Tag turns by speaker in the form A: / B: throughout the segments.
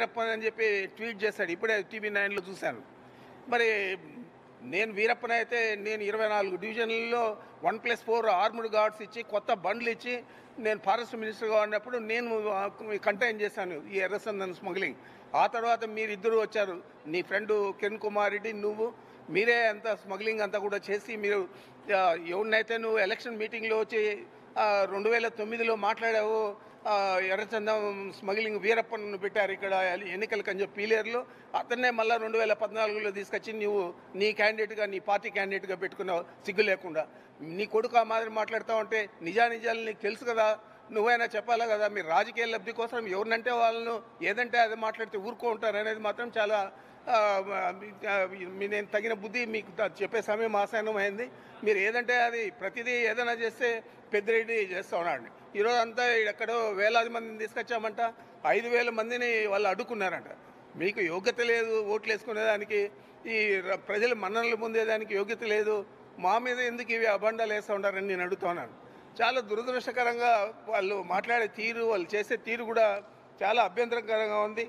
A: వీరప్పన్ అని చెప్పి ట్వీట్ చేశాడు ఇప్పుడే టీవీ నైన్లో చూశాను మరి నేను వీరప్పన్ అయితే నేను ఇరవై నాలుగు డివిజన్లలో one plus four armed guards ఇచ్చి కొత్త బండ్లు ఇచ్చి నేను ఫారెస్ట్ మినిస్టర్గా ఉన్నప్పుడు నేను కంటైన్ చేశాను ఈ ఎర్రసందన్ స్మగ్లింగ్ ఆ తర్వాత మీరిద్దరు వచ్చారు నీ ఫ్రెండ్ కిరణ్ కుమార్ రెడ్డి నువ్వు మీరే అంత స్మగ్లింగ్ అంతా కూడా చేసి మీరు ఆ, ఎవరినైతే నువ్వు ఎలక్షన్ మీటింగ్లో వచ్చి రెండు వేల తొమ్మిదిలో మాట్లాడావు ఆ, ఎర్రచందం స్మగ్లింగ్ వీరప్పను పెట్టారు ఇక్కడ ఎన్నికలకు అని చెప్పి పీలేరులో అతన్నే మళ్ళీ రెండు వేల పద్నాలుగులో తీసుకొచ్చి నువ్వు నీ క్యాండిడేట్గా నీ పార్టీ క్యాండిడేట్గా పెట్టుకున్నావు సిగ్గు లేకుండా నీ కొడుకు ఆ మాదిరి మాట్లాడుతూ ఉంటే నిజానిజాలు నీకు తెలుసు కదా నువ్వైనా చెప్పాలా కదా మీరు రాజకీయ లబ్ధి కోసం ఎవరినంటే వాళ్ళను ఏదంటే అది మాట్లాడితే ఊరుకో ఉంటారు అనేది మాత్రం చాలా ఆ, ఆ, మీ- నేను తగిన బుద్ధి మీకు త- చెప్పే సమయం ఆసనం అయింది మీరు ఏదంటే అది ప్రతిదీ ఏదైనా చేస్తే పెద్దిరెడ్డి చేస్తూ ఉన్నాడు ఈరోజు అంతా ఎక్కడో వేలాది మందిని తీసుకొచ్చామంట ఐదు వేల మందిని వాళ్ళు అడ్డుకున్నారంట మీకు యోగ్యత లేదు ఓట్లు వేసుకునేదానికి ఈ ర- ప్రజల మన్ననలు పొందేదానికి యోగ్యత లేదు మా మీద ఎందుకు ఇవి అబండాలు వేస్తూ ఉంటారని నేను అడుగుతున్నాను చాలా దురదృష్టకరంగా వాళ్ళు మాట్లాడే తీరు వాళ్ళు చేసే తీరు కూడా చాలా అభ్యంతరకరంగా ఉంది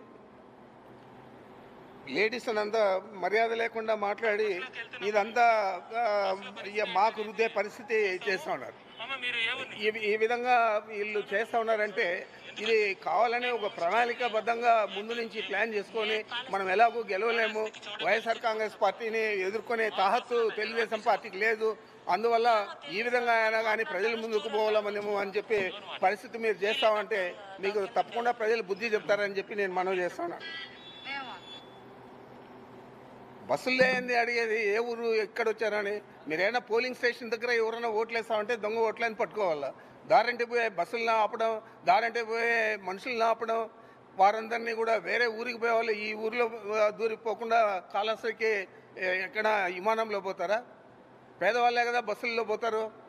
A: లేడీస్ అంతా మర్యాద లేకుండా మాట్లాడి ఇదంతా ఆ, ఇక మాకు రుద్దే పరిస్థితి చేస్తూ ఉన్నారు ఈ- ఈ విధంగా వీళ్ళు చేస్తూ ఉన్నారంటే ఇది కావాలనే ఒక ప్రణాళికాబద్ధంగా ముందు నుంచి ప్లాన్ చేసుకొని మనం ఎలాగో గెలవలేము వైఎస్ఆర్ కాంగ్రెస్ పార్టీని ఎదుర్కొనే తాహత్తు తెలుగుదేశం పార్టీకి లేదు అందువల్ల ఈ విధంగా అయినా కానీ ప్రజల ముందుకు పోవాలమనేమో అని చెప్పి పరిస్థితి మీరు చేస్తామంటే మీకు తప్పకుండా ప్రజలు బుద్ధి చెప్తారని చెప్పి నేను మనవి చేస్తున్నాను బస్సుల్లో ఏంది అడిగేది ఏ ఊరు ఎక్కడ వచ్చారని మీరైనా పోలింగ్ స్టేషన్ దగ్గర ఎవరైనా ఓట్లు వేస్తామంటే దొంగ ఓట్లని పట్టుకోవాలా దారంటే పోయే బస్సులను ఆపడం దారంటే పోయే మనుషులను ఆపడం వారందరినీ కూడా వేరే ఊరికి పోయేవాళ్ళు ఈ ఊరిలో ఆ, దూరిపోకుండా కాళహస్తికి ఏ, ఎక్కడ విమానంలో పోతారా పేదవాళ్ళే కదా బస్సుల్లో పోతారు